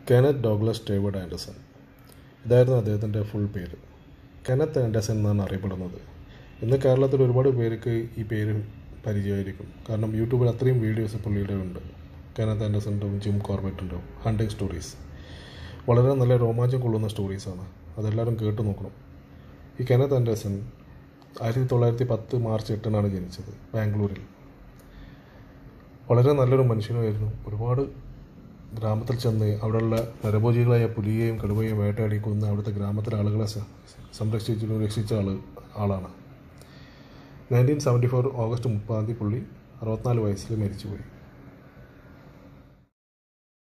Kenneth Douglas David Anderson ഇതായിരുന്നു അദ്ദേഹത്തിൻ്റെ full പേര് കെനത്ത് ആൻഡർസൺ എന്നാണ് അറിയപ്പെടുന്നത് ഇന്ന് കേരളത്തിൽ ഒരുപാട് പേർക്ക് ഈ പേര് പരിചയമായിരിക്കും കാരണം യൂട്യൂബിൽ അത്രയും വീഡിയോസ് പുള്ളിയുടെ ഉണ്ട് കെനത്ത് ആൻഡർസൻ്റെ ജിം കോർബറ്റിൻ്റെ ഹണ്ടിങ് സ്റ്റോറീസ് വളരെ നല്ല രോമാഞ്ചം കൊള്ളുന്ന സ്റ്റോറീസാണ് അതെല്ലാവരും കേട്ടു നോക്കണം ഈ കെനത്ത് ആൻഡേഴ്സൺ ആയിരത്തി തൊള്ളായിരത്തി പത്ത് മാർച്ച് എട്ടിനാണ് ജനിച്ചത് ബാംഗ്ലൂരിൽ വളരെ നല്ലൊരു മനുഷ്യനുമായിരുന്നു ഒരുപാട് ഗ്രാമത്തിൽ ചെന്ന് അവിടെയുള്ള നരഭോജികളായ പുലിയെയും കടുവയെയും വേട്ടയാടി കൊന്ന് അവിടുത്തെ ഗ്രാമത്തിലെ ആളുകളെ സ- സംരക്ഷിച്ചു രക്ഷിച്ച ആള് ആളാണ് നയൻറ്റീൻ സെവൻറ്റി ഫോർ ഓഗസ്റ്റ് മുപ്പതാം തീയതി പുള്ളി അറുപത്തിനാല് വയസ്സിൽ മരിച്ചുപോയി